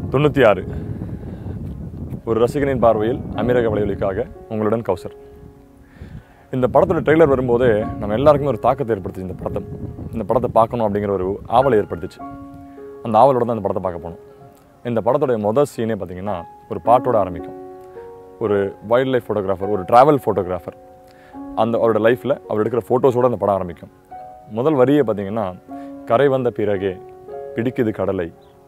தொண்ணூற்றி ஆறு ஒரு ரசிகனின் பார்வையில் அமீரக வலையொலிக்காக உங்களுடன் கௌசர் இந்த படத்தோட ட்ரெய்லர் வரும்போதே நம்ம எல்லாருக்குமே ஒரு தாக்கத்தை ஏற்படுத்துச்சு இந்த படத்தை இந்த படத்தை பார்க்கணும் அப்படிங்கிற ஒரு ஆவலை ஏற்படுத்துச்சு அந்த ஆவலோட தான் இந்த படத்தை பார்க்க போனோம் இந்த படத்தோடைய முதல் சீனே பார்த்தீங்கன்னா ஒரு பாட்டோட ஆரம்பிக்கும் ஒரு வைல்ட் லைஃப் ஃபோட்டோகிராஃபர் ஒரு ட்ராவல் ஃபோட்டோகிராஃபர் அந்த அவரோட லைஃப்பில் அவர் எடுக்கிற ஃபோட்டோஸோட அந்த படம் ஆரம்பிக்கும் முதல் வரியே பார்த்தீங்கன்னா கரை வந்த பிறகே பிடிக்குது கடலை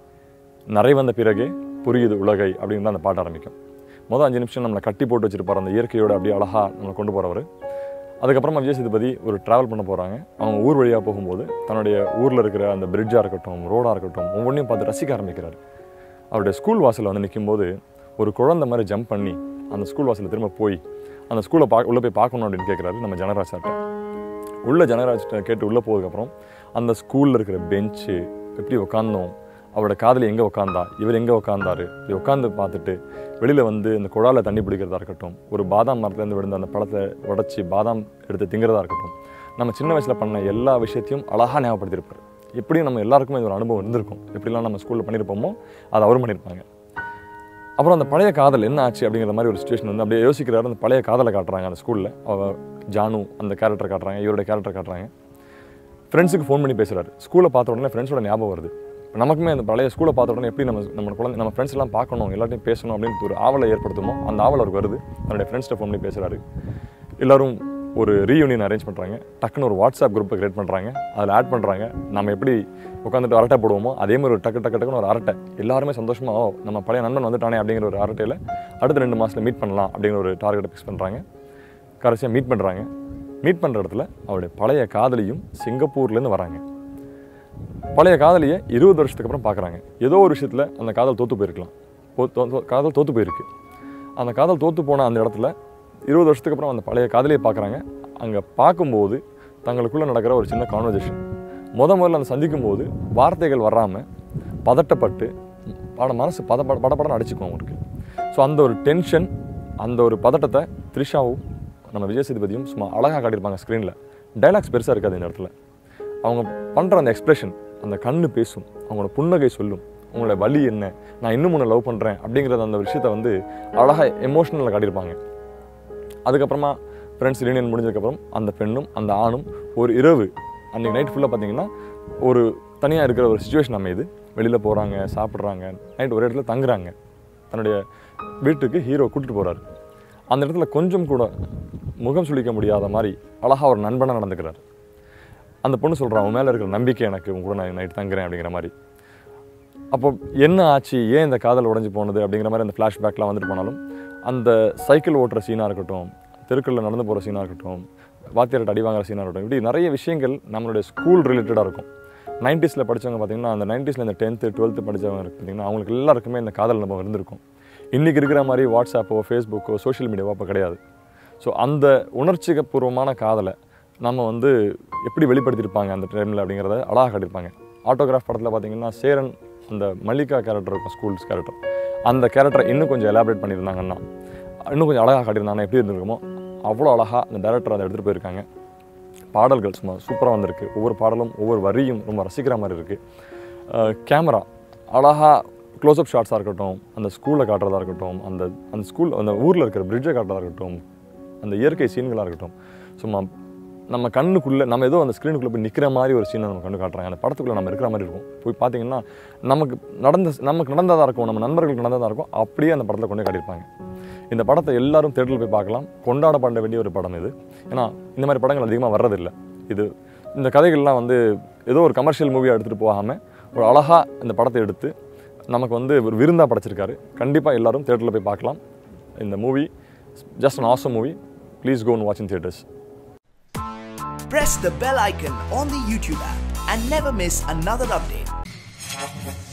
நரை வந்த பிறகே புரியுது உலகை அப்படின்னு தான் அந்த பாட்டு ஆரம்பிக்கும் முதல் அஞ்சு நிமிஷம் நம்மளை கட்டி போட்டு வச்சிருப்பார் அந்த இயற்கையோட அப்படியே அழகாக நம்மளை கொண்டு போகிறவர் அதுக்கப்புறமா விஜய் சேதுபதி ஒரு ட்ராவல் பண்ண போகிறாங்க அவங்க ஊர் வழியாக போகும்போது தன்னுடைய ஊரில் இருக்கிற அந்த பிரிட்ஜாக இருக்கட்டும் ரோடாக இருக்கட்டும் ஒவ்வொன்றையும் பார்த்து ரசிக்க ஆரம்பிக்கிறார் அவருடைய ஸ்கூல் வாசலில் வந்து நிற்கும்போது ஒரு குழந்தை மாதிரி ஜம்ப் பண்ணி அந்த ஸ்கூல் வாசலில் திரும்ப போய் அந்த ஸ்கூலை பா உள்ளே போய் பார்க்கணும் அப்படின்னு கேட்குறாரு நம்ம ஜனராஜ் சார்ட்ட உள்ள ஜனராஜ் கேட்டு உள்ளே போனதுக்கப்புறம் அந்த ஸ்கூலில் இருக்கிற பெஞ்சு எப்படி உட்காந்தோம் அவரோட காதலி எங்கே உட்காந்தா இவர் எங்கே உட்காந்தாரு இப்படி உட்காந்து பார்த்துட்டு வெளியில் வந்து இந்த குழாயில் தண்ணி பிடிக்கிறதா இருக்கட்டும் ஒரு பாதாம் மரத்துலேருந்து விழுந்த அந்த பழத்தை உடச்சி பாதாம் எடுத்து திங்கிறதா இருக்கட்டும் நம்ம சின்ன வயசில் பண்ண எல்லா விஷயத்தையும் அழகாக ஞாபகப்படுத்தியிருப்பார் எப்படியும் நம்ம எல்லாருக்குமே இது ஒரு அனுபவம் இருந்திருக்கும் எப்படிலாம் நம்ம ஸ்கூலில் பண்ணியிருப்போமோ அதை அவரும் பண்ணியிருப்பாங்க அப்புறம் அந்த பழைய காதல் என்ன ஆச்சு அப்படிங்கிற மாதிரி ஒரு சுச்சுவேஷன் வந்து அப்படியே யோசிக்கிறாரு அந்த பழைய காதலை காட்டுறாங்க அந்த ஸ்கூலில் அவ ஜானு அந்த கேரக்டர் காட்டுறாங்க இவரோட கேரக்டர் காட்டுறாங்க ஃப்ரெண்ட்ஸுக்கு ஃபோன் பண்ணி பேசுகிறாரு ஸ்கூலை பார்த்த உடனே ஃப்ரெண்ட்ஸோட ஞாபகம் வருது இப்ப நமக்குமே அந்த பழைய ஸ்கூலை பார்த்த உடனே எப்படி நம்ம நம்ம குழந்தை நம்ம ஃப்ரெண்ட்ஸ் எல்லாம் பார்க்கணும் எல்லாத்தையும் பேசணும் அப்படின்னு ஒரு ஆவலை ஏற்படுத்துமோ அந்த ஆவல் அவருக்கு வருது தன்னுடைய ஃப்ரெண்ட்ஸ்கிட்ட ஃபோன் பண்ணி பேசுகிறாரு எல்லாரும் ஒரு ரீயூனியன் அரேஞ்ச் பண்ணுறாங்க டக்குன்னு ஒரு வாட்ஸ்அப் குரூப்பை கிரியேட் பண்ணுறாங்க அதில் ஆட் பண்ணுறாங்க நம்ம எப்படி உட்காந்துட்டு அரட்டை போடுவோமோ அதே மாதிரி ஒரு டக்கு டக்கு டக்குன்னு ஒரு அரட்டை எல்லாருமே சந்தோஷமாக "ஓ, நம்ம பழைய நண்பன் வந்துட்டானே அப்படிங்கிற ஒரு அரட்டையில் அடுத்த ரெண்டு மாதத்தில் மீட் பண்ணலாம் அப்படிங்கிற ஒரு டார்கெட்டை ஃபிக்ஸ் பண்ணுறாங்க கடைசியாக மீட் பண்ணுறாங்க மீட் பண்ணுற இடத்துல அவருடைய பழைய காதலியும் சிங்கப்பூர்லேருந்து வராங்க பழைய காதலியை இருபது வருஷத்துக்கு அப்புறம் பார்க்குறாங்க ஏதோ ஒரு விஷயத்தில் அந்த காதல் தோற்று போயிருக்கலாம் போ- தோ- தோ- காதல் தோற்று போயிருக்கு அந்த காதல் தோற்று போன அந்த இடத்துல இருபது வருஷத்துக்கு அப்புறம் அந்த பழைய காதலியை பார்க்குறாங்க அங்கே பார்க்கும்போது தங்களுக்குள்ளே நடக்கிற ஒரு சின்ன கான்வர்சேஷன் முத முதல்ல அந்த சந்திக்கும் போது வார்த்தைகள் வராமல் பதட்டப்பட்டு பட மனசு பத பட படப்படன்னு அடிச்சுக்கும் அவங்களுக்கு ஸோ அந்த ஒரு டென்ஷன் அந்த ஒரு பதட்டத்தை த்ரிஷாவும் நம்ம விஜய் சேதுபதியும் சும்மா அழகாக காட்டியிருப்பாங்க ஸ்க்ரீனில் டைலாக்ஸ் பெருசாக இருக்காது இந்த இடத்துல அவங்க பண்ணுற அந்த எக்ஸ்பிரஷன் அந்த கண்ணு பேசும் அவங்களோட புன்னகை சொல்லும் உங்களோட வலி என்ன நான் இன்னும் உன்னை லவ் பண்ணுறேன் அப்படிங்கிறத அந்த விஷயத்த வந்து அழகாக எமோஷனலில் காட்டியிருப்பாங்க அதுக்கப்புறமா ஃப்ரெண்ட்ஸ் ரியூனியன் முடிஞ்சதுக்கப்புறம் அந்த பெண்ணும் அந்த ஆணும் ஒரு இரவு அன்றைக்கி நைட் ஃபுல்லாக பார்த்தீங்கன்னா ஒரு தனியாக இருக்கிற ஒரு சுச்சுவேஷன் அமையுது வெளியில் போகிறாங்க சாப்பிட்றாங்க நைட் ஒரு இடத்துல தங்குறாங்க தன்னுடைய வீட்டுக்கு ஹீரோ கூட்டிட்டு போகிறாரு அந்த இடத்துல கொஞ்சம் கூட முகம் சுளிக்க முடியாத மாதிரி அழகாக ஒரு நண்பனாக நடந்துக்கிறார் அந்த பொண்ணு சொல்கிறான் உன் மேலே இருக்கிற நம்பிக்கை எனக்கு உன் கூட நான் நைட் தங்குறேன் அப்படிங்கிற மாதிரி அப்போ என்ன ஆச்சு ஏன் இந்த காதல் உடைஞ்சு போனது அப்படிங்கிற மாதிரி அந்த ஃப்ளாஷ்பேக்லாம் வந்துட்டு போனாலும் அந்த சைக்கிள் ஓட்டுற சீனாக இருக்கட்டும் தெருக்களில் நடந்து போகிற சீனாக இருக்கட்டும் வாத்தியார்ட்ட அடி வாங்குற சீனாக இருக்கட்டும் இப்படி நிறைய விஷயங்கள் நம்மளுடைய ஸ்கூல் ரிலேட்டடாக இருக்கும் நைன்டிஸில் படித்தவங்க பார்த்தீங்கன்னா அந்த நைன்டிஸில் இந்த டென்த்து டுவெல்த்து படித்தவங்க பார்த்தீங்கன்னா அவங்களுக்கு எல்லாருக்குமே இந்த காதல் அனுபவம் இருந்திருக்கும் இன்றைக்கி இருக்கிற மாதிரி வாட்ஸ்அப்போ ஃபேஸ்புக்கோ சோஷியல் மீடியாவோ அப்போ கிடையாது ஸோ அந்த உணர்ச்சிகப்பூர்வமான காதலை நம்ம வந்து எப்படி வெளிப்படுத்தியிருப்பாங்க அந்த டைமில் அப்படிங்கிறத அழகாக காட்டியிருப்பாங்க ஆட்டோகிராஃப் படத்தில் பார்த்தீங்கன்னா சேரன் அந்த மல்லிகா கேரக்டர் இருக்கும் ஸ்கூல்ஸ் கேரக்டர் அந்த கேரக்டரை இன்னும் கொஞ்சம் எலாபரேட் பண்ணியிருந்தாங்கன்னா இன்னும் கொஞ்சம் அழகாக காட்டியிருந்தாங்கன்னா எப்படி இருந்திருக்குமோ அவ்வளோ அழகாக அந்த டேரக்டர் அதை எடுத்துகிட்டு போயிருக்காங்க பாடல்கள் சும்மா சூப்பராக வந்திருக்கு ஒவ்வொரு பாடலும் ஒவ்வொரு வரியும் ரொம்ப ரசிக்கிற மாதிரி இருக்குது கேமரா அழகாக க்ளோஸ்அப் ஷாட்ஸாக இருக்கட்டும் அந்த ஸ்கூலை காட்டுறதா இருக்கட்டும் அந்த அந்த ஸ்கூல் அந்த ஊரில் இருக்கிற பிரிட்ஜை காட்டுறதா இருக்கட்டும் அந்த இயற்கை சீன்களாக இருக்கட்டும் சும்மா நம்ம கண்ணுக்குள்ளே நம்ம ஏதோ அந்த ஸ்க்ரீனுக்குள்ளே போய் நிற்கிற மாதிரி ஒரு சீனை நம்ம கண்ணு காட்டுறாங்க அந்த படத்துக்குள்ளே நம்ம இருக்கிற மாதிரி இருக்கும் போய் பார்த்தீங்கன்னா நமக்கு நடந்த நமக்கு நடந்ததாக இருக்கும் நம்ம நண்பர்களுக்கு நடந்ததாக இருக்கும் அப்படியே அந்த படத்தில் கொண்டு போய் காட்டியிருப்பாங்க இந்த படத்தை எல்லாரும் தேட்டரில் போய் பார்க்கலாம் கொண்டாடப்பட வேண்டிய ஒரு படம் இது ஏன்னா இந்த மாதிரி படங்கள் அதிகமாக வர்றதில்லை இது இந்த கதைகள்லாம் வந்து ஏதோ ஒரு கமர்ஷியல் மூவியாக எடுத்துகிட்டு போகாமல் ஒரு அழகாக இந்த படத்தை எடுத்து நமக்கு வந்து ஒரு விருந்தாக படைச்சிருக்காரு கண்டிப்பாக எல்லாரும் தேட்டரில் போய் பார்க்கலாம் இந்த movie just an awesome movie please go and watch in theaters Press the bell icon on the YouTube app and never miss another update.